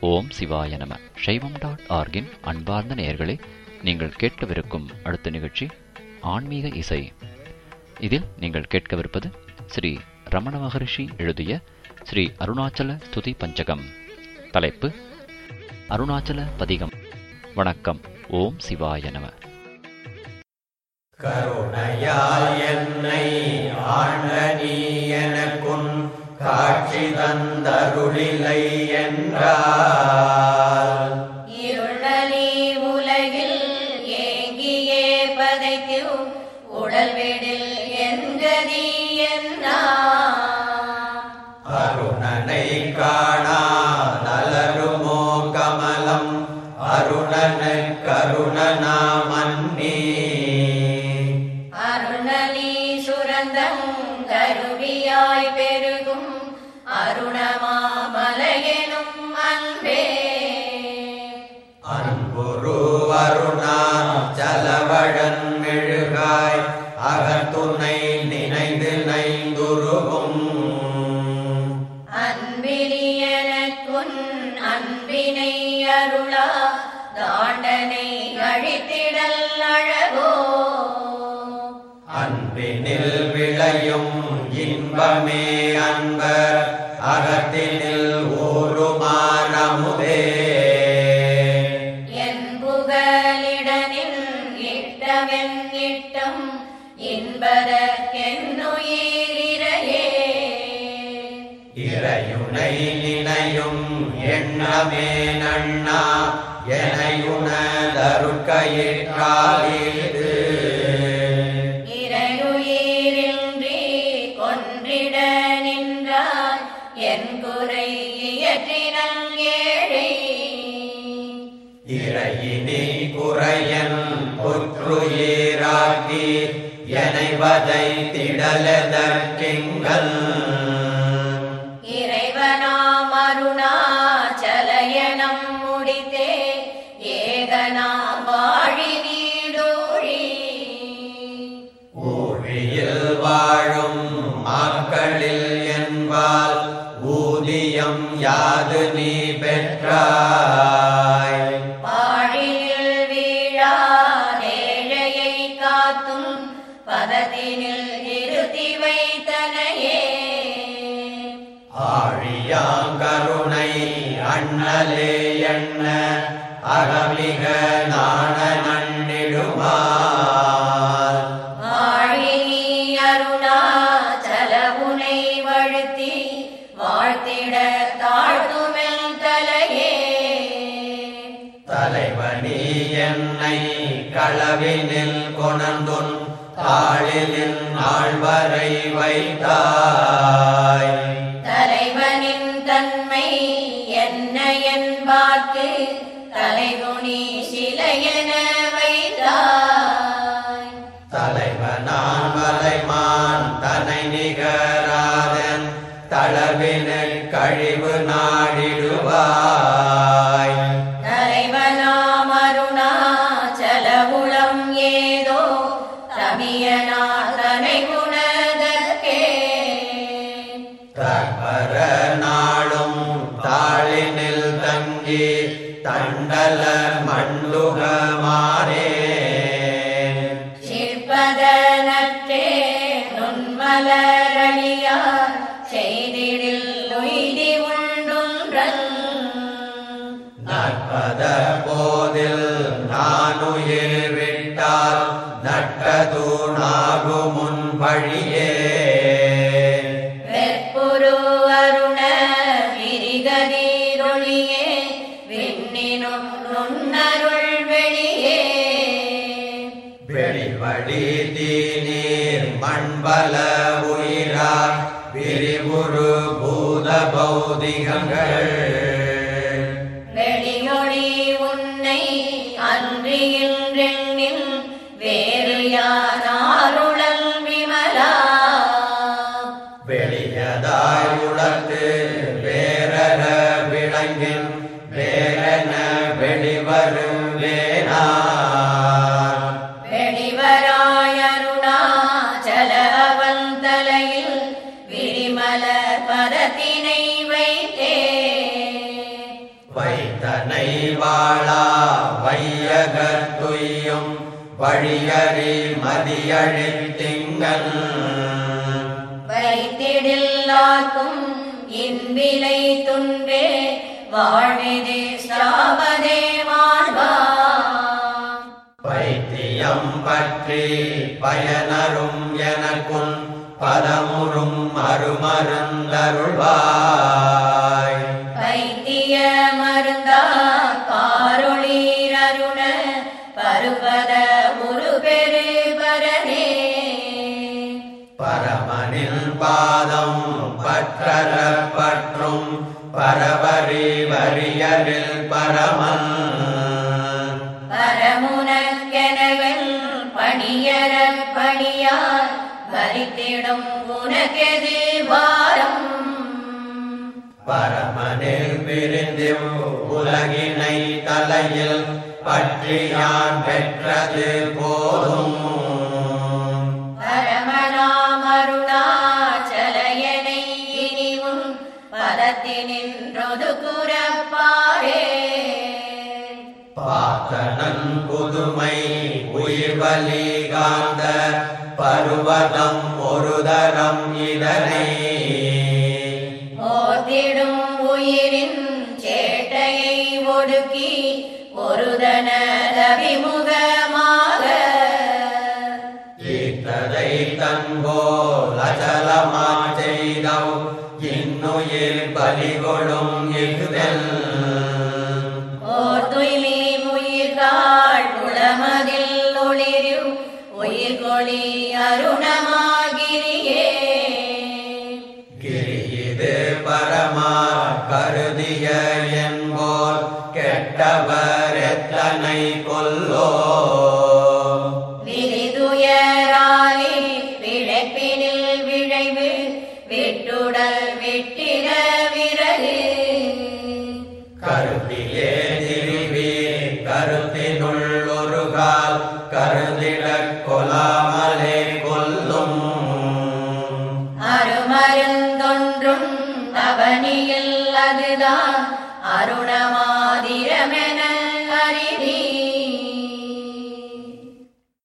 ஓம் சிவாய நம சைவம் டாட் ஆர்கின் அன்பார்ந்த நேயர்களே நீங்கள் கேட்கவிருக்கும் அடுத்த நிகழ்ச்சி ஆன்மீக இசை இதில் நீங்கள் கேட்கவிருப்பது ஸ்ரீ ரமண மகரிஷி எழுதிய ஸ்ரீ அருணாச்சல ஸ்துதி பஞ்சகம் தலைப்பு அருணாச்சல பதிகம் வணக்கம் ஓம் சிவாய நம கருணையால் என்னை ஆண்ட நீ எனக்குன் காட்சி தந்தருளிலை என்றால் இருளலி உலகில் ஏங்கியே பதைத்து உடல் விடில் என்கதி என்னா அருணனை காணாதலருமோ கமலம் அருணன கருணனாமன்னி அருணலி சுரந்தம் கருவியாய் பெருகும் அருணமாமலையெனும் அன்பே அன்புரு அருணா ஜலவழன் மெழுகாய் அகத்துணை நினைந்து நைந்துருகும் அன்பிலியனக்குன் அன்பினை அருளா தாண்டனை அழித்திடல் அழகோ அன்பினில் விளையும் இன்பமே அன்பர் அகத்தினில் ஊருமானமுதே என் புகலிடனின் இட்டமென் இட்டம் இன்பதற்கென்னுயிரிரையே இறையுனை நினையும் எண்ணமே நண்ணா எனையுணதருட்கையிற்காலீது இறையுயிரின்றி கொன்றிட நின்றார் என் குறை இயற்றினல் ஏழை இறையினி குறையன் புற்றுயிராக்கி எனைவதை திடலதற்கிங்கள் இறைவனாம் அருணாச்சலயனம் முடித்தே ஏகனாம் வாழி நீடூழி ஊழியில் வாழும் மக்களில் என்பால் ஊதியம் யாது நீ பெற்றாய் பாழியில் வீழா ஏழையை காத்தும் பதத்தினில் நிறுத்தி வைத்தனையே ஆழியாங்கருணை அண்ணலே எண்ண அகமிக நாண நன்னிடுமால் ஆழினி அருணாச்சலவுனை வழுத்தி வாழ்த்திட தாழ்த்துமெல் தலையே தலைவனி என்னை களவினில் கொணர்ந்துன் தாளிலின் ஆழ்வரை வைத்தாய் தலைவனின் தன்மை என்ன என்பார்க்கு தலைகுனி சிலையென வைத்தாய் தலைவனான் வலைமான் தனை நிகராதன் தளவினில் கழிவு நாடிடுவாய் தலைவனாம் அருணாச்சலபுலம் ஏதோ தமியனார் தனை குணதற்கே தற்பர நாளும் தாளினில் தங்கி தண்டலர் மண்டுகமானே சிற்பதனற்றே நுண்மலரணியார் செய்திடில் உய்தி உண்டுன்றன் நற்பத போதில் நானுயிர் விட்டால் நட்டது நாகுமுன் பழியே வெற்புரு அருண விரிகதிரொளியே விண்ணினும் நுண்ணருள் வெளியே வெளிவழி தீநீர் மண்பல உயிரார் விரிவுரு பூத பௌதிகங்கள் வெளியொளி உன்னை அன்றியின்றெண்ணில் வேறு யானாருளல் விமலா வெளியதாய் உலர்த்து வேரர விளங்கின் வேரென வெளிவரும் வேணார் வெளிவராயருணாச்சலவன் தலையில் விரிமல பதத்தினை வைத்தே வைத்தனை வாழா வையகத்துய்யும் வழியறி மதியழித்திங்கள் வைத்திடில்லார்க்கும் இன்விலை துன்பே வாழ்விது சாவதே வாழ்வா பைத்தியம் பற்றி பயனரும் எனக்குன் பதமுறும் மறுமருந்தருள்வாய் வைத்திய மருந்தா காரொளீர் அருண பருபத ஒரு பெரு பரனே பரமனின் பாதம் பற்றற பற்றும் பரவரி வரியரில் பரமன் பரமுனக்கெனவன் பணியர பணியார் வரித்திடும் உனக்கெது வாரம் பரமனில் பிரிந்திவ் உலகினை தலையில் பற்றியான் பெற்றது போதும் பரமனாமருணாச்சலயனை இனி உன் பதத்தினின்றொது குறப்பாரே பார்த்தனன் புதுமை உயிர்வலி காந்த பருவதம் ஒரு தரம் இதனை ஓர்த்திடும் உயிரின் சேட்டையை ஒடுக்கி ஒருதன அபிமுகமாக ஈத்ததை தன்போல் அச்சலமாச் செய்தவ் இன்னுயிர் பலிகொடும் இகுதல் ஓர் துயிலி உயிர்காள் உளமதில் ஒளிரு உயிர்கொளி அருணமாகிரியே கிரியிது பரமா கருதிய என்போர் கெட்டவர் எத்தனை கொல்லோ விரிதுயராலே பிழைப்பினில் விழைவு விட்டுடல் விட்டிட விறகு கருத்திலே திரிவி கருத்தினுள் ஒரு கால் கருதிடக் கொலாமலே கொல்லும் அருமருந்தொன்றும் அவனியில் அதுதான் அருணமாதிரமென